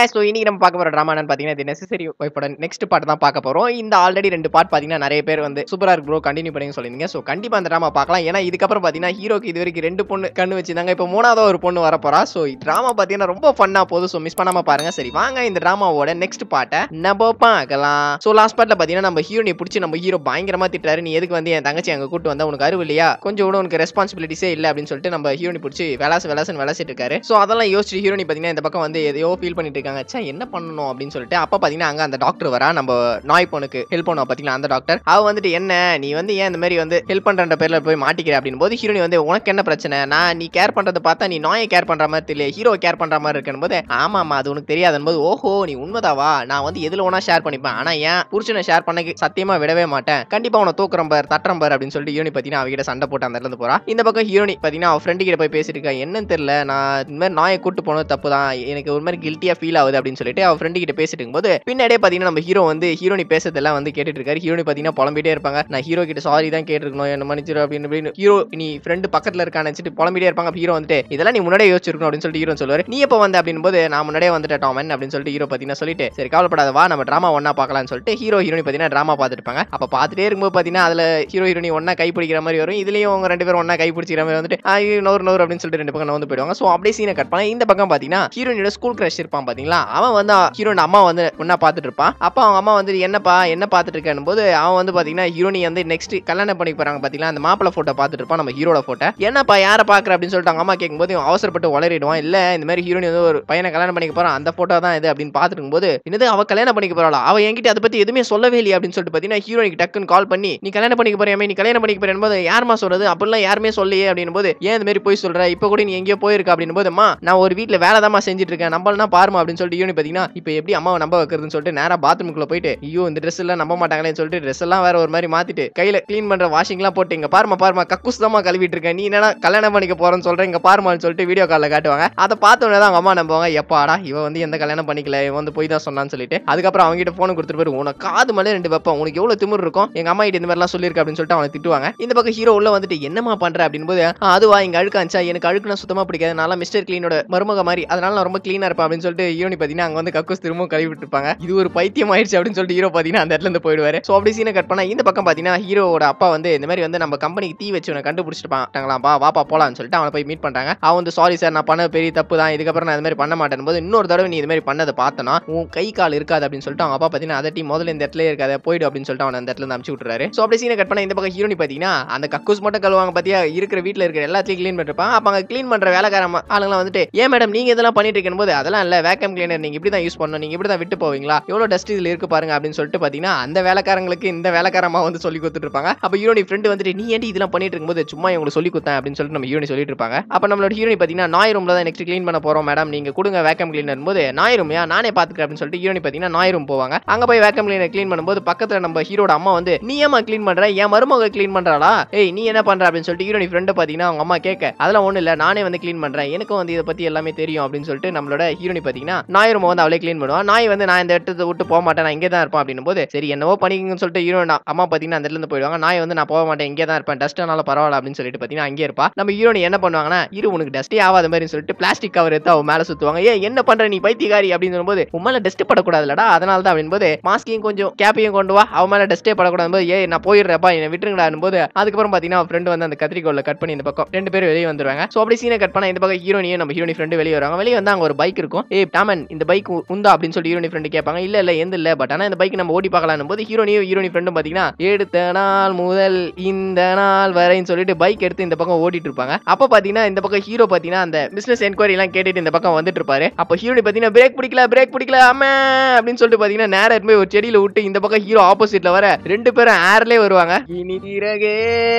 so இன்னைக்கு நம்ம பார்க்க போற ட்ராமா என்னன்னு பார்த்தீங்கன்னா இது நெசசரி ஒய்ஃபோட நெக்ஸ்ட் பார்ட் தான் பார்க்க போறோம் இந்த ஆல்ரெடி ரெண்டு பார்ட் பார்த்தீங்கன்னா நிறைய பேர் வந்து சூப்பரா இருக்கு ப்ரோ கண்டினியூ பண்ணி சொல்லியிருந்தீங்க ஸோ கண்டிப்பா அந்த ட்ராமா பார்க்கலாம் ஏன்னா இதுக்கப்புறம் பார்த்தீங்கன்னா ஹீரோக்கு இது வரைக்கும் ரெண்டு பொண்ணு கண்ணு வச்சிருந்தாங்க இப்போ மூணாவது ஒரு பொண்ணு வர போறா ஸோ ட்ராமா பார்த்தீங்கன்னா ரொம்ப ஃபன்னா போகுது ஸோ மிஸ் பண்ணாம பாருங்க சரி வாங்க இந்த ட்ராமாவோட நெக்ஸ்ட் பார்ட்டை நம்ம பார்க்கலாம் ஸோ லாஸ்ட் பார்ட்ல பார்த்தீங்கன்னா நம்ம ஹீரோனை பிடிச்சி நம்ம ஹீரோ பயங்கரமா திட்டுறாரு நீ எதுக்கு வந்து என் தங்கச்சி அங்க கூட்டு வந்தா உனக்கு அறிவு இல்லையா கொஞ்சம் கூட உனக்கு ரெஸ்பான்சிபிலிட்டிஸே இல்லை அப்படின்னு சொல்லிட்டு நம்ம ஹீரோனி பிடிச்சி விளாசு விளாசுன்னு விளாசிட்டு இருக்காரு ஸோ அதெல்லாம் யோசிச்சு ஹீரோனி பார்த்தீங்கன்னா இந்த பக்கம் வந்து எதையோ ஃபீல் பண்ணிட்டு இருக்காங்க ச்சே என்ன பண்ணணும் அப்படின்னு சொல்லிட்டு அப்போ பார்த்தீங்கன்னா அங்கே அந்த டாக்டர் வரா நம்ம நாய் பொண்ணுக்கு ஹெல்ப் பண்ணுவா பார்த்தீங்களா அந்த டாக்டர் அவ வந்துட்டு என்ன நீ வந்து ஏன் இந்த மாதிரி வந்து ஹெல்ப் பண்ற பேர்ல போய் மாட்டிக்கிற அப்படின்னு போது ஹீரோனி வந்து உனக்கு என்ன பிரச்சனை நான் நீ கேர் பண்றதை பார்த்தா நீ நாயை கேர் பண்ற மாதிரி தெரியல ஹீரோ கேர் பண்ற மாதிரி இருக்கணும் போது ஆமா ஆமா அது உனக்கு தெரியாதுன்னு போது ஓஹோ நீ உண்மைதாவா நான் வந்து எதுல ஒன்றா ஷேர் பண்ணிப்பேன் ஆனா ஏன் புருஷனை ஷேர் பண்ண சத்தியமா விடவே மாட்டேன் கண்டிப்பா உன தூக்குறேன் பார் தட்டுறேன் பார் அப்படின்னு சொல்லிட்டு ஹீரோனி பார்த்தீங்கன்னா அவகிட்ட சண்டை போட்டு அந்த இடத்துல இருந்து போறா இந்த பக்கம் ஹீரோனி பார்த்தீங்கன்னா அவ ஃப்ரெண்டு கிட்ட போய் பேசிட்டு இருக்கா என்னன்னு தெரியல நான் இந்த மாதிரி நாயை கூட்டு போனது தப்பு தான் எனக்கு ஒரு மாதிரி கில்ட்டியா ஃபீல் ஆகுது அப்படின்னு சொல்லிட்டு அவ ஃப்ரெண்டு கிட்ட பேசிட்டு இருக்கும்போது பின்னாடியே பார்த்தீங்கன்னா நம்ம ஹீரோ வந்து ஹீரோனி பேசுறதெல்லாம் வந்து கேட்டுட்டு இருக்காரு ஹீரோனி பார்த்தீங்கன்னா புலம்பிட்டே இருப்பாங்க நான் ஹீரோ கிட்ட சாரி தான் கேட்டிருக்கணும் என்ன மன்னிச்சிரு அப்படின்னு அப்படின்னு ஹீரோ நீ ஃப்ரெண்டு பக்கத்துல இருக்கான்னு நினைச்சிட்டு புலம்பிட்டே இருப்பாங்க ஹீரோ வந்துட்டு இதெல்லாம் நீ முன்னாடியே யோசிச்சிருக்கணும் அப்படின்னு சொல்லிட்டு ஹீரோ சொல்லுவாரு நீ எப்போ வந்த அப்படின்னு போது நான் முன்னாடியே வந்துட்டேன் டாமன் அப்படின்னு சொல்லிட்டு ஹீரோ பார்த்தீங்கன்னா சொல்லிட்டு சரி கவலைப்படாத வா நம்ம ட்ராமா ஒன்னா பார்க்கலாம்னு சொல்லிட்டு ஹீரோ ஹீரோனி பார்த்தீங்கன்னா ட்ராமா பார்த்துட்டு இருப்பாங்க அப்போ பார்த்துட்டே இருக்கும்போது பார்த்தீங்கன்னா அதுல ஹீரோ ஹீரோனி ஒன்னா கை பிடிக்கிற மாதிரி வரும் இதுலயும் அவங்க ரெண்டு பேரும் ஒன்னா கை பிடிச்சிக்கிற மாதிரி வந்துட்டு ஐயோ நோர் நோர் அப்படின்னு சொல்லிட்டு ரெண்டு பக்கம் வந்து போயிடுவாங்க ஸோ அப்படியே சீனை கட் பண்ண இந்த பக்கம் பார்த்தீங்கன்னா ஹீரோனியோட ஸ்கூல் கிரஷ் இருப்பான் பார்த்தீங்களா அவன் வந்து ஹீரோட அம்மா வந்து ஒன்னா பார்த்துட்டு இருப்பான் அப்போ அவங்க அம்மா வந்து என்னப்பா என்ன பார்த்துட்டு இருக்கேன் போது அவன் வந்து பார்த்தீங்கன்னா ஹீரோனி வந்து நெக்ஸ்ட் கல்யாணம் பண்ணி போறாங்க பார்த்தீங்களா அந்த மாப்பிள போட்டோ பார்த்துட்டு இருப்பான் நம்ம ஹீரோட போட்டோ என்னப்பா யாரை பார்க்குற அப்படின்னு சொல்லிட்டு அவங்க அம்மா கேட்கும்போது இவன் அவசரப்பட்டு உளறிடுவான் இல்ல இந்த மாதிரி ஹீரோனி வந்து ஒரு பையனை கல்யாணம் பண்ணிக்க போறான் அந்த போட்டோ தான் இது அப்படின்னு பார்த்துட்டு இருக்கும்போது என்னது அவ கல்யாணம் பண்ணிக்க போறாளா அவ என்கிட்ட அதை பத்தி எதுவுமே சொல்லவே இல்லையா அப்படின்னு சொல்லிட்டு பார்த்தீங்கன்னா ஹீரோனிக்கு டக்குன்னு கால் பண்ணி நீ கல்யாணம் பண்ணிக்க போறியாமே நீ கல்யாணம் பண்ணிக்க போறேன் போது யாருமா சொல்றது அப்படிலாம் யாருமே சொல்லையே அப்படின்னு போது ஏன் இந்த மாதிரி போய் சொல்ற இப்போ கூட நீ எங்கேயோ போயிருக்க அப்படின்னு போது அம்மா நான் ஒரு வீட்டில் வேலை தான் செஞ்சுட்டு இருக்கேன் நம்பலனா பாருமா அப்படின்னு சொல்லிட்டு ஹீரோனி பார்த்தீங்கன்னா இப்போ எப்படி அம்மாவை நம்ப வைக்கிறதுன்னு சொல்லிட்டு நேரா பாத்ரூமுக்குள்ள போயிட்டு ஐயோ இந்த ட்ரெஸ் எல்லாம் நம்ப மாட்டாங்களேன்னு சொல்லிட்டு ட்ரெஸ் எல்லாம் வேற ஒரு மாதிரி மாத்திட்டு கையில க்ளீன் பண்ற வாஷிங்லாம் போட்டு இங்க பாருமா பாருமா கக்கூஸ் தான் கழுவிட்டு இருக்கேன் நீ என்ன கல்யாணம் பண்ணிக்க போறேன்னு சொல்றேன் இங்க பாருமான்னு சொல்லிட்டு வீடியோ காலில் காட்டுவாங்க அதை பார்த்த உடனே தான் அவங்க அம்மா நம்புவாங்க எப்பாடா இவ வந்து எந்த கல்யாணம் பண்ணிக்கல இவன் வந்து போய் தான் சொன்னான்னு சொல்லிட்டு அதுக்கப்புறம் அவங்க கிட்ட போன் கொடுத்துட்டு போய் உனக்கு காது மேலே ரெண்டு வைப்போம் உனக்கு எவ்வளவு திமிர் இருக்கும் எங்க அம்மா கிட்ட இந்த மாதிரிலாம் சொல்லியிருக்கு அப்படின்னு சொல்லிட்டு அவனை திட்டுவாங்க இந்த பக்கம் ஹீரோ உள்ள வந்துட்டு என்னமா பண்ற அப்படின்னு போது "ஆ, அதுவா இங்க அழுக்காச்சா எனக்கு அழுக்குனா சுத்தமா பிடிக்காது நல்லா மிஸ்டர் கிளீனோட மருமக மாதிரி அதனால நான் ரொம்ப கிளீனா இருப்பேன் அப்படின்னு சொல்லிட்டு ஹீரோனி பாத்தீங்கன்னா அங்க வந்து கக்கூஸ் திரும்பவும் கழுவி விட்டுருப்பாங்க இது ஒரு பைத்தியம் ஆயிடுச்சு அப்படின்னு சொல்லிட்டு ஹீரோ பாத்தீங்கன்னா அந்த இடத்துல இருந்து போயிடுவாரு சோ அப்படி சீனை கட் பண்ணா இந்த பக்கம் பாத்தீங்கன்னா ஹீரோவோட அப்பா வந்து இந்த மாதிரி வந்து நம்ம கம்பெனிக்கு தீ வச்சு கண்டுபிடிச்சிட்டாங்களா வா வாப்பா போலாம்னு சொல்லிட்டு அவனை போய் மீட் பண்றாங்க அவன் வந்து சாரி சார் நான் பண்ண பெரிய தப்பு தான் இதுக்கப்புறம் நான் இந்த மாதிரி பண்ண மாட்டேன் போது இன்னொரு தடவை நீ இது மாதிரி பண்ணதை பார்த்தனா உன் கை கால் இருக்காது அப்படின்னு சொல்லிட்டு அவங்க அப்பா பாத்தீங்கன்னா அதட்டி முதல்ல இந்த இடத்துல இருக்காத போயிடு அப்படின்னு சொல்லிட்டு அவன் அந்த இடத்துல இருந்து அமுச்சு விட்டுறாரு சோ அப்படி சீனை கட் பண்ண இந்த பக்கம் ஹீரோனி பாத்தீங்கன்னா அந்த கக்கூஸ் மட்டும் கழுவாங்க பாத்தியா இருக்கிற வீட்ல இருக்கிற எல்லாத்தையும் க்ளீன் பண்ணிருப்பாங்க அப்ப அங்க க்ளீன் பண்ற வேலைக்கார ம- ஆளுங்கலாம் வந்துட்டு ஏன் மேடம் நீங்க இதெல்லாம் பண்ணிட்டு இருக்கும் போது அதெல்லாம் இல்ல வேக்கம் கிளீனர் நீங்க இப்படி தான் யூஸ் பண்ணணும் நீங்க இப்படி தான் விட்டு போவீங்களா எவ்வளவு டஸ்ட் இதுல இருக்கு பாருங்க அப்படின்னு சொல்லிட்டு பாத்தீங்கன்னா அந்த வேலைக்காரங்களுக்கு இந்த வேலைக்காரமா வந்து சொல்லி கொடுத்துட்டு இருப்பாங்க அப்ப ஹீரோனி ஃப்ரெண்டு வந்துட்டு நீ ஏன்டி இதெல்லாம் பண்ணிட்டு இருக்கும்போது சும்மா இவங்களுக்கு சொல்லி கொடுத்தேன் அப்படின்னு சொல்லிட்டு நம்ம ஹீரோனி சொல்லிட்டு இருப்பாங்க அப்ப நம்மளோட ஹீரோனி பாத்தீங்கன்னா நாய் ரூம்ல தான் நெக்ஸ்ட் க்ளீன் பண்ண போறோம் மேடம் நீங்க கொடுங்க வேக்கம் கிளீனர் போது நாய் ரூம் நானே பாத்துக்கிறேன் அப்படின்னு சொல்லிட்டு ஹீரோனி பாத்தீங்கன்னா நாய் ரூம் போவாங்க அங்க போய் வேக்கம் கிளீனர் க்ளீன் பண்ணும்போது பக்கத்துல நம்ம ஹீரோட அம்மா வந்து நீ ஏமா க்ளீன் பண்ற என் மருமக க்ளீன் பண்றாளா ஏய் நீ என்ன பண்ற அப்படின்னு சொல்லிட்டு ஹீரோனி ஃப்ரெண்டு பாத்தீங்கன்னா அவங்க அம்மா கேட்க அதெல்லாம் ஒண்ணு இல்ல நானே வந்து க்ளீன் பண்றேன் எனக்கும் வந்து இதை பத்தி எல்லாமே தெரியும் அப்படின்னு சொல்லிட்டு நம்மளோட ஹீரோனி பாத்தீங்கன்னா நாய் ரூம் வந்து அவளே க்ளீன் பண்ணுவா நாய் வந்து நான் இந்த இடத்தை விட்டு போக மாட்டேன் நான் இங்கே தான் இருப்பேன் அப்படின்னும் போது சரி என்னவோ பண்ணிக்கங்கன்னு சொல்லிட்டு ஹீரோ அம்மா பாத்தீங்கன்னா அந்த இடத்துல இருந்து போயிடுவாங்க நாய் வந்து நான் போக மாட்டேன் இங்கே தான் இருப்பேன் டஸ்ட்னால பரவாயில்ல அப்படின்னு சொல்லிட்டு பாத்தீங்கன்னா அங்கே இருப்பா நம்ம ஹீரோனி என்ன பண்ணுவாங்கன்னா இரு உனக்கு டஸ்டே ஆகாத மாதிரி சொல்லிட்டு பிளாஸ்டிக் கவர் எடுத்து அவ மேல சுத்துவாங்க ஏ என்ன பண்ற நீ பைத்தியக்காரி அப்படின்னு சொல்லும்போது உன் மேல டஸ்ட் படக்கூடாதுலடா அதனால தான் அப்படின்போது மாஸ்கையும் கொஞ்சம் கேப்பையும் கொண்டு வா அவன் மேல டஸ்டே படக்கூடாது போது ஏய் நான் போயிடுறப்பா என்னை விட்டுருங்கடா போது அதுக்கப்புறம் பாத்தீங்கன்னா அவன் ஃப்ரெண்டு வந்து அந்த கத்திரிக்கோல்ல கட் பண்ணி இந்த பக்கம் ரெண்டு பேரும் வெளியே வந்துருவாங்க சோ அப்படி சீனை கட் பண்ணா இந்த பக்கம் ஹீரோனியும் நம்ம ஹீரோனி ஃப்ரெண்டு வெளியே வருவாங்க வெளியே வந்து அங்க ஒரு பைக் இருக்கும் ஏய் டாமன் இந்த பைக் உண்டா அப்படின்னு சொல்லி ஹீரோனி ஃப்ரெண்டு கேட்பாங்க இல்ல இல்ல எந்த இல்ல பட் ஆனா இந்த பைக் நம்ம ஓடி பார்க்கலாம் போது ஹீரோனியும் ஹீரோனி ஃப்ரெண்டும் பாத்தீங்கன்னா எடுத்த நாள் முதல் இந்த நாள் வரைன்னு சொல்லிட்டு பைக் எடுத்து இந்த பக்கம் ஓடிட்டு இருப்பாங்க அப்ப பாத்தீங்கன்னா இந்த பக்கம் ஹீரோ பாத்தீங்கன்னா அந்த பிசினஸ் என்கொயரி எல்லாம் கேட்டுட்டு இந்த பக்கம் வந்துட்டு இருப்பாரு அப்ப ஹீரோனி பாத்தீங்கன்னா பிரேக் பிடிக்கல பிரேக் பிடிக்கல ஆமா அப்படின்னு சொல்லிட்டு பாத்தீங்கன்னா நேரா போய் ஒரு செடியில விட்டு இந்த பக்கம் ஹீரோ ஆப்போசிட்ல வர ரெண்டு பேரும் ஏர்லயே வருவாங்க இனி திறகே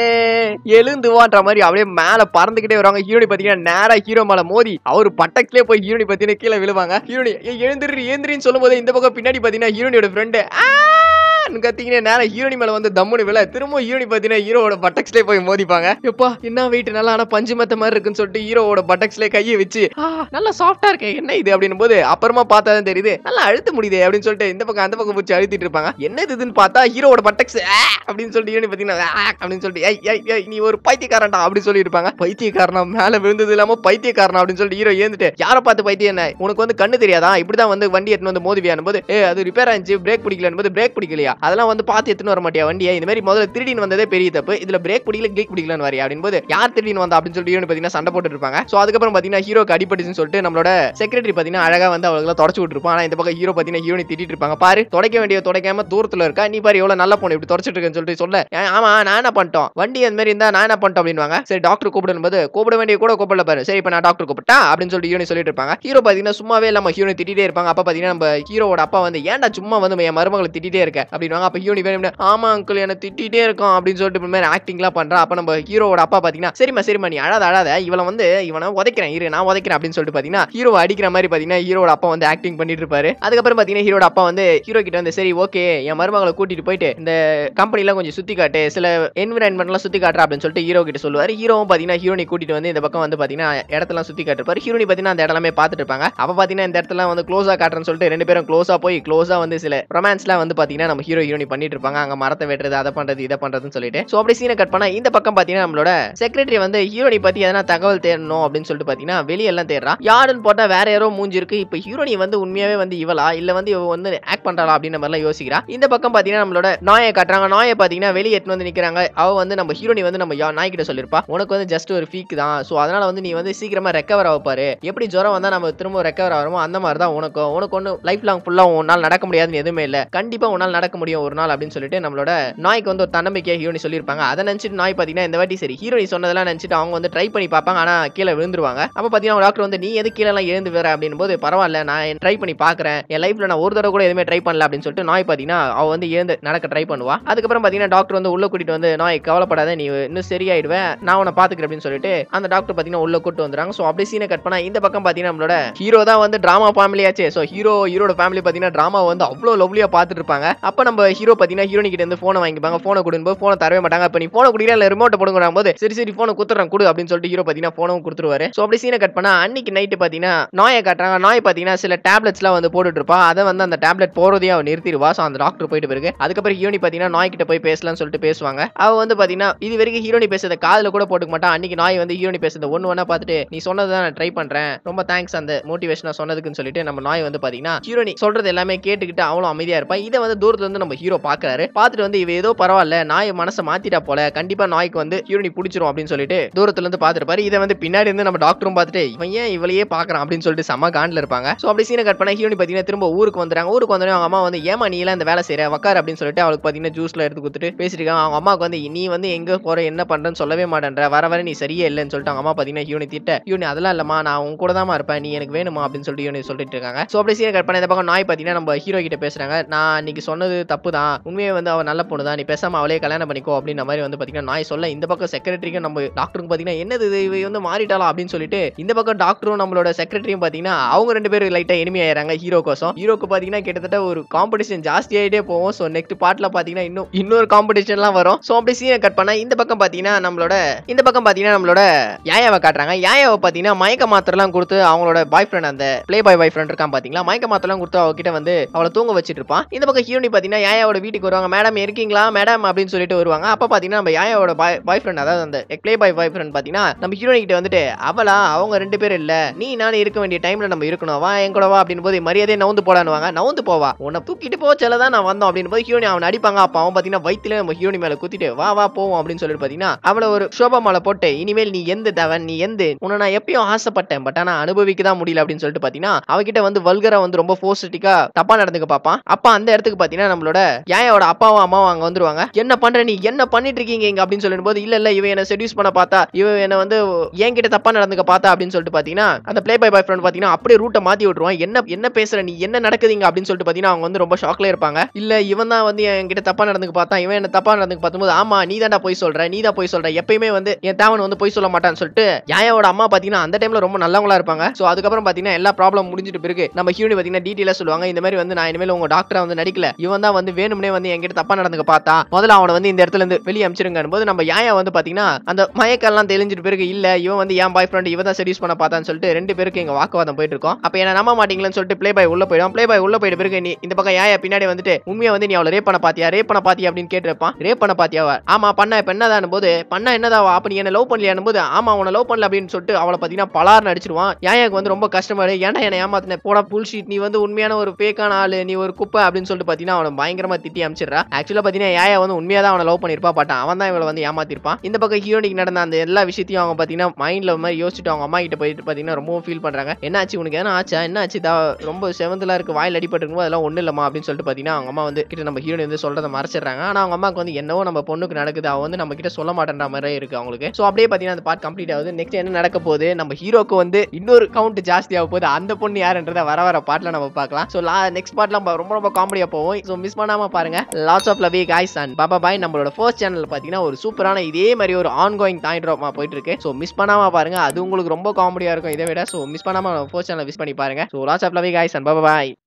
எழுந்து வான்ற மாதிரி அப்படியே மேல பறந்துகிட்டே வருவாங்க ஹீரோனி பாத்தீங்கன்னா நேரா ஹீரோ மேல மோதி அவர் பட்டக்கிலே போய் ஹீரோனி பாத்தீங்கன்னா கீழே விழுவாங்க ஹீரோனி ஏய், எழுந்திரு எழுந்திரின்னு சொல்லும் போது இந்த பக்கம் பின்னாடி பாத்தீங்கன்னா ஹீரோனியோட ஃப்ரெண்டு கத்திக்கினே நேரம் ஹீரோனி மேல வந்து தம்முனு விழ திரும்ப ஹீரோனி பாத்தீங்கன்னா ஹீரோவோட பட்டக்ஸ்லேயே போய் மோதிப்பாங்க எப்பா என்ன வெயிட் நல்லா ஆனா பஞ்சு மத்த மாதிரி இருக்குன்னு சொல்லிட்டு ஹீரோவோட பட்டக்ஸ்லேயே கையை வச்சு "ஆ, நல்லா சாஃப்டா இருக்கே என்ன இது அப்படின்னு போது அப்புறமா பார்த்தா தான் தெரியுது நல்லா அழுத்த முடியுதே அப்படின்னு சொல்லிட்டு இந்த பக்கம் அந்த பக்கம் பிடிச்சி அழுத்திட்டு இருப்பாங்க என்ன இதுன்னு பார்த்தா ஹீரோவோட பட்டக்ஸ் அப்படின்னு சொல்லிட்டு ஹீரோனி பாத்தீங்கன்னா "ஆ" அப்படின்னு சொல்லிட்டு "ஏய், ஏய், ஏய், நீ ஒரு பைத்தியக்காரன்டா அப்படின்னு சொல்லி இருப்பாங்க பைத்தியக்காரனா மேல விழுந்தது இல்லாம பைத்தியக்காரனா அப்படின்னு சொல்லிட்டு ஹீரோ ஏந்துட்டு யாரை பார்த்து பைத்தியம் என்ன உனக்கு வந்து கண்ணு தெரியாதா இப்படிதான் வந்து வண்டி எடுத்துன்னு வந்து மோதுவியான் போது ஏ அது ரிப்பேர் ஆச்சு பிரேக் பிடிக்கலன்னு போது பிரேக் பிடிக்கலையா அதெல்லாம் வந்து பார்த்து எடுத்துன்னு வர மாட்டியா வண்டியை இந்த மாதிரி முதல்ல திருடின்னு வந்ததே பெரிய தப்பு இதுல பிரேக் பிடிக்கல கிளிக் பிடிக்கலன்னு வரையா அப்படின்னு போது யார் திருடின்னு வந்தா அப்படின்னு சொல்லிட்டு ஹீரோனி பாத்தீங்கன்னா சண்டை போட்டு இருப்பாங்க சோ அதுக்கப்புறம் பாத்தீங்கன்னா ஹீரோக்கு அடிபட்டுச்சுன்னு சொல்லிட்டு நம்மளோட செக்ரட்டரி பாத்தீங்கன்னா அழகா வந்து அவங்களை தொடச்சு விட்டுருப்பான் ஆனா இந்த பக்கம் ஹீரோ பாத்தீங்கன்னா ஹீரோனி திட்டிட்டு இருப்பாங்க பாரு தொடக்க வேண்டிய தொடக்காம தூரத்துல இருக்கா நீ பாரு எவ்வளவு நல்ல பொண்ணு இப்படி தொடச்சிட்டு இருக்கேன்னு சொல்லிட்டு சொல்ல "ஏன், ஆமா நான் என்ன பண்ணிட்டோம் வண்டி அந்த மாதிரி இருந்தா நான் என்ன பண்ணிட்டோம் அப்படின்வாங்க சரி டாக்டர் கூப்பிடும் போது கூப்பிட வேண்டிய கூட கூப்பிடல பாரு சரி இப்ப நான் டாக்டர் கூப்பிட்டா அப்படின்னு சொல்லிட்டு ஹீரோனி சொல்லிட்டு இருப்பாங்க ஹீரோ பாத்தீங்கன்னா சும்மாவே இல்லாம ஹீரோனி திட்டிட்டே இருப்பாங்க அப்ப பாத்தீங்கன்னா நம்ம ஹீரோவோட அப்பா வந்து ஏன்டா சும்மா வந்து என் மருமகளை திட்டிட்டே இருக்க அப்படின்வாங்க அப்ப ஹீரோனி வேணும் ஆமா அங்கிள் என்ன திட்டிட்டே இருக்கோம் அப்படின்னு சொல்லிட்டு இந்த மாதிரி ஆக்டிங்லாம் பண்றா அப்ப நம்ம ஹீரோவோட அப்பா பாத்தீங்கன்னா சரிம்மா சரிம்மா நீ அழாத அழாத இவனை வந்து இவனை உதைக்கிறேன் இரு நான் உதைக்கிறேன் அப்படின்னு சொல்லிட்டு பாத்தீங்கன்னா ஹீரோவை அடிக்கிற மாதிரி பாத்தீங்கன்னா ஹீரோட அப்பா வந்து ஆக்டிங் பண்ணிட்டு இருப்பாரு அதுக்கப்புறம் பாத்தீங்கன்னா ஹீரோட அப்பா வந்து ஹீரோ கிட்ட வந்து சரி ஓகே என் மருமகளை கூட்டிட்டு போயிட்டு இந்த கம்பெனிலாம் கொஞ்சம் சுத்தி காட்டு சில என்விரான்மெண்ட்லாம் சுத்தி காட்டுற அப்படின்னு சொல்லிட்டு ஹீரோ கிட்ட சொல்லுவாரு ஹீரோவும் பாத்தீங்கன்னா ஹீரோனி கூட்டிட்டு வந்து இந்த பக்கம் வந்து பாத்தீங்கன்னா இடத்தெல்லாம் சுத்தி காட்டுப்பாரு ஹீரோனி பாத்தீங்கன்னா அந்த இடமே பார்த்துட்டு இருப்பாங்க அப்ப பாத்தீங்கன்னா இந்த இடத்துல வந்து க்ளோஸா காட்டுறேன்னு சொல்லிட்டு ரெண்டு பேரும் க்ளோஸா போய் க்ளோஸா வந்து சில ரொமான்ஸ்லாம் வந்து பாத்தீங்கன்னா நம்ம ஹீரோ ஹீரோனி பண்ணிட்டு இருப்பாங்க அங்க மரத்தை வெட்டுறது அதை பண்றது இதை பண்றதுன்னு சொல்லிட்டு சோ அப்படி சீனை கட் பண்ணா இந்த பக்கம் பாத்தீங்கன்னா நம்மளோட செக்ரட்டரி வந்து ஹீரோனி பத்தி எதனா தகவல் தேடணும் அப்படின்னு சொல்லிட்டு பாத்தீங்கன்னா வெளியெல்லாம் தேடுறா யாருன்னு போட்டா வேற யாரோ மூஞ்சி இருக்கு இப்ப ஹீரோனி வந்து உண்மையாவே வந்து இவளா இல்ல வந்து இவ வந்து ஆக்ட் பண்றாளா அப்படின்ற மாதிரிலாம் யோசிக்கிறா இந்த பக்கம் பாத்தீங்கன்னா நம்மளோட நாயை காட்டுறாங்க நாயை பாத்தீங்கன்னா வெளியே எடுத்து வந்து நிக்கிறாங்க அவ வந்து நம்ம ஹீரோனி வந்து நம்ம யா- நாய்கிட்ட சொல்லிருப்பா உனக்கு வந்து ஜஸ்ட் ஒரு ஃபீக் தான் சோ அதனால வந்து நீ வந்து சீக்கிரமா ரெக்கவர் ஆக பாரு எப்படி ஜுரம் வந்தா நம்ம திரும்ப ரெக்கவர் ஆகிறோமோ அந்த மாதிரி தான் உனக்கும் உனக்கு ஒன்று லைஃப் லாங் ஃபுல்லா உன்னால் நடக்க முடியாதுன்னு எதுவுமே இல்ல கண்டிப்பா உன்னால் நடக்க முடியும் ஒரு நாள் அப்படின்னு சொல்லிட்டு நம்மளோட நாய்க்கு வந்து ஒரு தன்னம்பிக்கையா ஹீரோனி சொல்லியிருப்பாங்க அதை நினைச்சிட்டு நாய் பாத்தீங்கன்னா இந்த வாட்டி சரி ஹீரோனி சொன்னதெல்லாம் நினைச்சிட்டு அவங்க வந்து ட்ரை பண்ணி பார்ப்பாங்க ஆனா கீழே விழுந்துருவாங்க அப்ப பாத்தீங்கன்னா டாக்டர் வந்து நீ எது கீழே எல்லாம் எழுந்து வர அப்படின்னு போது பரவாயில்ல நான் ட்ரை பண்ணி பாக்குறேன் என் லைஃப்ல நான் ஒரு தடவை கூட எதுவுமே ட்ரை பண்ணல அப்படின்னு சொல்லிட்டு நாய் பாத்தீங்கன்னா அவ வந்து எழுந்து நடக்க ட்ரை பண்ணுவா அதுக்கப்புறம் பாத்தீங்கன்னா டாக்டர் வந்து உள்ள கூட்டிட்டு வந்து நாய் கவலைப்படாத நீ இன்னும் சரியாயிடுவேன் நான் உன்னை பாத்துக்கிறேன் அப்படின்னு சொல்லிட்டு அந்த டாக்டர் பாத்தீங்கன்னா உள்ள கூட்டு வந்துறாங்க சோ அப்படியே சீனை கட் பண்ணா இந்த பக்கம் பாத்தீங்கன்னா நம்மளோட ஹீரோ தான் வந்து டிராமா ஃபேமிலியாச்சே சோ ஹீரோ ஹீரோட ஃபேமிலி பாத்தீங்கன்னா டிராமா வந்து அவ்வளவு லவ்லியா பாத்துட்டு இருப்பாங்க அப்ப நம்ம ஹீரோ பாத்தீங்கன்னா ஹீரோனி கிட்ட இருந்து போனை வாங்கிப்பாங்க போனை கொடுக்கும்போது போனை தரவே மாட்டாங்க அப்ப நீ போனை குடிக்கிற இல்ல ரிமோட்டை போடுங்க போது சரி சரி போனை குத்துறேன் கொடு அப்படின்னு சொல்லிட்டு ஹீரோ பாத்தீங்கன்னா போனும் கொடுத்துருவாரு சோ அப்படி சீனை கட் பண்ணா அன்னைக்கு நைட்டு பாத்தீங்கன்னா நாயை காட்டுறாங்க நாய் பாத்தீங்கன்னா சில டேப்லெட்ஸ்லாம் வந்து போட்டுட்டு இருப்பா அதை வந்து அந்த டேப்லெட் போறதையும் அவ நிறுத்திடுவா சோ அந்த டாக்டர் போயிட்டு பிறகு அதுக்கப்புறம் ஹீரோனி பாத்தீங்கன்னா நாய் கிட்ட போய் பேசலாம்னு சொல்லிட்டு பேசுவாங்க அவ வந்து பாத்தீங்கன்னா இது வரைக்கும் ஹீரோனி பேசுறத காதுல கூட போட்டுக்க மாட்டான் அன்னைக்கு நாய் வந்து ஹீரோனி பேசுறத ஒண்ணு ஒண்ணா பார்த்துட்டு நீ சொன்னதை நான் ட்ரை பண்றேன் ரொம்ப தேங்க்ஸ் அந்த மோட்டிவேஷனா சொன்னதுக்குன்னு சொல்லிட்டு நம்ம நாய் வந்து பாத்தீங்கன்னா ஹீரோனி சொல்றது எல்லாமே கேட்டுக்கிட்டு அவளும் அமைதியா இருப்பா இதை வந்து தூரத்துல இருந்து நம்ம ஹீரோ பாக்குறாரு பார்த்துட்டு வந்து இவ ஏதோ பரவாயில்ல நாய் மனசை மாத்திட்டா போல கண்டிப்பா நாய்க்கு வந்து ஹீரோனி பிடிச்சிரும் அப்படின்னு சொல்லிட்டு தூரத்துல இருந்து பாத்துருப்பாரு இதை வந்து பின்னாடி இருந்து நம்ம டாக்டரும் பார்த்துட்டு இவன் ஏன் இவளையே பாக்குறான் அப்படின்னு சொல்லிட்டு செம்ம காண்டில் இருப்பாங்க சோ அப்படி சீனை கட் பண்ண ஹீரோனி பாத்தீங்கன்னா திரும்ப ஊருக்கு வந்துறாங்க ஊருக்கு வந்தோடனே அவங்க அம்மா வந்து ஏமா நீ எல்லாம் இந்த வேலை செய்யற உக்கார் அப்படின்னு சொல்லிட்டு அவளுக்கு பாத்தீங்கன்னா ஜூஸ்ல எடுத்து கொடுத்துட்டு பேசிட்டு இருக்காங்க அவங்க அம்மாவுக்கு வந்து நீ வந்து எங்க போற என்ன பண்றேன்னு சொல்லவே மாட்டேன்ற வர வர நீ சரியே இல்லைன்னு சொல்லிட்டு அவங்க அம்மா பாத்தீங்கன்னா ஹீரோனி திட்ட ஹீரோனி அதெல்லாம் இல்லம்மா நான் உங்க கூட தான் இருப்பேன் நீ எனக்கு வேணுமா அப்படின்னு சொல்லிட்டு ஹீரோனி சொல்லிட்டு இருக்காங்க சோ அப்படி சீனை கட் பண்ண இந்த பக்கம் நாய் பாத்தீங்கன்னா நம்ம ஹீரோ கிட்ட பேசுறாங்க நான் இன்னைக்கு சொன்னது தப்பு தான் உண்மையே வந்து அவ நல்ல பொண்ணு தான் நீ பேசாம அவளே கல்யாணம் பண்ணிக்கோ அப்படின்ற மாதிரி வந்து பாத்தீங்கன்னா நாய் சொல்ல இந்த பக்கம் செக்ரட்டரிக்கும் நம்ம டாக்டருக்கும் பாத்தீங்கன்னா என்னது இது இவ வந்து மாறிட்டாளா அப்படின்னு சொல்லிட்டு இந்த பக்கம் டாக்டரும் நம்மளோட செக்ரட்டரியும் பாத்தீங்கன்னா அவங்க ரெண்டு பேரும் லைட்டா எனிமி ஆயிறாங்க ஹீரோ கோசம் ஹீரோக்கு பாத்தீங்கன்னா கிட்டத்தட்ட ஒரு காம்படிஷன் ஜாஸ்தி ஆயிட்டே போவோம் சோ நெக்ஸ்ட் பார்ட்ல பாத்தீங்கன்னா இன்னும் இன்னொரு காம்படிஷன்லாம் வரும் சோ அப்படி சீனை கட் பண்ணா இந்த பக்கம் பாத்தீங்கன்னா நம்மளோட இந்த பக்கம் பாத்தீங்கன்னா நம்மளோட யாயாவை காட்டுறாங்க யாயாவை பாத்தீங்கன்னா மயக்க மாத்திரலாம் கொடுத்து அவங்களோட பாய் ஃப்ரெண்ட் அந்த ப்ளே பாய் பாய் ஃப்ரெண்ட் இருக்கான் பாத்தீங்களா மயக்க மாத்திரலாம் கொடுத்து அவகிட்ட வந்து அவளை தூங்க வச்சிட்டு இருப்பான் இந்த பக்கம் ஹீரோனி பாத்தீங்கன்னா யாயாவோட வீட்டுக்கு வருவாங்க மேடம் இருக்கீங்களா மேடம் அப்படின்னு சொல்லிட்டு வருவாங்க அப்ப பாத்தீங்கன்னா நம்ம யாயாவோட பாய் பாய் ஃப்ரெண்ட் அதாவது அந்த ப்ளே பாய் பாய் ஃப்ரெண்ட் பாத்தீங்கன்னா நம்ம ஹீரோனி கிட்ட வந்துட்டு அவளா அவங்க ரெண்டு பேரும் இல்ல நீ நானும் இருக்க வேண்டிய டைம்ல நம்ம இருக்கணும் வா என் கூட வா அப்படின்னு போது மரியாதையை நவுந்து போடானுவாங்க நவுந்து போவா உன்னை தூக்கிட்டு போச்சல தான் நான் வந்தோம் அப்படின்னு போது ஹீரோனி அவன் அடிப்பாங்க அப்ப அவன் பாத்தீங்கன்னா வயித்துல நம்ம ஹீரோனி மேல குத்திட்டு வா வா போவோம் அப்படின்னு சொல்லிட்டு பாத்தீங்கன்னா அவளை ஒரு சோபா மாலை போட்டு இனிமேல் நீ எந்த தவன் நீ எந்த உன்னை நான் எப்பயும் ஆசைப்பட்டேன் பட் ஆனா அனுபவிக்க தான் முடியல அப்படின்னு சொல்லிட்டு பாத்தீங்கன்னா அவகிட்ட வந்து வல்கரா வந்து ரொம்ப போஸ்டிக்கா தப்பா நடந்துக்க பாப்பான் அப்ப அந்த இடத்துக்கு பாத்தீங்கன்னா நம்மளோட யாயோட அப்பாவும் அம்மாவும் அங்க வந்துருவாங்க என்ன பண்ற நீ என்ன பண்ணிட்டு இருக்கீங்க இங்க அப்படின்னு சொல்லும் போது இல்ல இல்ல இவன் என்ன செடியூஸ் பண்ண பார்த்தா இவ என்ன வந்து என்கிட்ட தப்பா நடந்துக்க பார்த்தா அப்படின்னு சொல்லிட்டு பாத்தீங்கன்னா அந்த ப்ளே பை பாய் ஃப்ரெண்ட் பாத்தீங்கன்னா அப்படியே ரூட்டை மாத்தி விட்டுருவான் என்ன என்ன பேசுற நீ என்ன நடக்குதுங்க அப்படின்னு சொல்லிட்டு பாத்தீங்கன்னா அவங்க வந்து ரொம்ப ஷாக்ல இருப்பாங்க இல்ல இவன் தான் வந்து என்கிட்ட தப்பா நடந்துக்க பார்த்தா இவன் என்ன தப்பா நடந்துக்க பார்க்கும்போது ஆமா நீ தான்டா போய் சொல்ற நீ தான் போய் சொல்ற எப்பயுமே வந்து என் தேவன் வந்து போய் சொல்ல மாட்டான்னு சொல்லிட்டு யாயோட அம்மா பாத்தீங்கன்னா அந்த டைம்ல ரொம்ப நல்லவங்களா இருப்பாங்க சோ அதுக்கப்புறம் பாத்தீங்கன்னா எல்லா ப்ராப்ளம் முடிஞ்சிட்டு பிறகு நம்ம ஹீரோனி பாத்தீங்கன்னா டீட்டெயிலா சொல்லுவாங்க இந்த மாதிரி வந்து நான் இனிமேல் உங்க டாக்டரா வந்து நடிக்கல இவன் தான் வந்து வேணும்னே வந்து என்கிட்ட தப்பா நடந்துக்க பார்த்தா முதல்ல அவனை வந்து இந்த இடத்துல இருந்து வெளியே அமிச்சிருங்க போது நம்ம யாயா வந்து பாத்தீங்கன்னா அந்த மயக்கெல்லாம் தெளிஞ்சிட்டு பிறகு இல்ல இவன் வந்து என் பாய் ஃப்ரெண்ட் இவன் தான் செடியூஸ் பண்ண பார்த்தான்னு சொல்லிட்டு ரெண்டு பேருக்கு எங்க வாக்குவாதம் போயிட்டு இருக்கோம் அப்ப என்ன நம்ப மாட்டீங்களன்னு சொல்லிட்டு ப்ளே பாய் உள்ள போயிடும் ப்ளே பாய் உள்ள போயிட்ட பிறகு நீ இந்த பக்கம் யாயா பின்னாடி வந்துட்டு உண்மையா வந்து நீ அவளை ரேப் பண்ண பாத்தியா ரேப் பண்ண பாத்தியா அப்படின்னு கேட்டிருப்பான் ரேப் பண்ண பாத்தியாவா ஆமா பண்ண இப்ப என்னதான் போது பண்ண என்னதாவா அப்ப நீ என்ன லவ் பண்ணலையானும் போது ஆமா அவனை லவ் பண்ணல அப்படின்னு சொல்லிட்டு அவளை பாத்தீங்கன்னா பலார்னு அடிச்சிருவான் யாயாக்கு வந்து ரொம்ப கஷ்டமாடு ஏன்டா என்ன ஏமாத்தின போடா புல்ஷீட் நீ வந்து உண்மையான ஒரு ஃபேக்கான ஆளு நீ ஒரு குப்பை அப்படின்னு சொல்லிட்டு பாத்தீங்கன்னா அவனை பயங்கரமா திட்டி அமிச்சிடுறா ஆக்சுவலா பாத்தீங்கன்னா யாயா வந்து உண்மையா தான் அவனை லவ் பண்ணிருப்பா பட் அவன் தான் இவளை வந்து ஏமாத்திருப்பான் இந்த பக்கம் ஹீரோனிக்கு நடந்த அந்த எல்லா விஷயத்தையும் அவங்க பாத்தீங்கன்னா மைண்ட்ல ஒரு மாதிரி யோசிச்சுட்டு அவங்க அம்மா கிட்ட போயிட்டு பாத்தீங்கன்னா ரொம்பவும் ஃபீல் பண்றாங்க என்ன ஆச்சு உனக்கு எதனா ஆச்சா என்ன ஆச்சு தா ரொம்ப செவந்தலா இருக்கு வாயில் அடிபட்டு இருக்கும்போது அதெல்லாம் ஒண்ணு இல்லம்மா அப்படின்னு சொல்லிட்டு பாத்தீங்கன்னா அவங்க அம்மா வந்து கிட்ட நம்ம ஹீரோனி வந்து சொல்றதை மறைச்சிடுறாங்க ஆனா அவங்க அம்மாக்கு வந்து என்னவோ நம்ம பொண்ணுக்கு நடக்குது அவ வந்து நம்ம கிட்ட சொல்ல மாட்டேன்ற மாதிரி இருக்கு அவங்களுக்கு சோ அப்படியே பாத்தீங்கன்னா அந்த பார்ட் கம்ப்ளீட் ஆகுது நெக்ஸ்ட் என்ன நடக்க போகுது நம்ம ஹீரோக்கு வந்து இன்னொரு கவுண்ட் ஜாஸ்தி ஆக போகுது அந்த பொண்ணு யாருன்றத வர வர பாட்டுல நம்ம பார்க்கலாம் சோ நெக்ஸ்ட் பார்ட்லாம் ரொம்ப ரொம்ப காமெடியா போகும் சோ மிஸ் பண்ணாம பாருங்க lots of love guys and பாபா பாய் நம்மளோட ஃபர்ஸ்ட் சேனல் பாத்தீங்கன்னா ஒரு சூப்பரான இதே மாதிரி ஒரு ஆன் கோயிங் தாய் ட்ராமா போயிட்டு இருக்கு சோ மிஸ் பண்ணாம பாருங்க அது உங்களுக்கு ரொம்ப காமெடியா இருக்கும் இதை விட சோ மிஸ் பண்ணாம ஃபர்ஸ்ட் சேனல் மிஸ் பண்ணி பாருங்க so lots of love guys and பாபா பாய்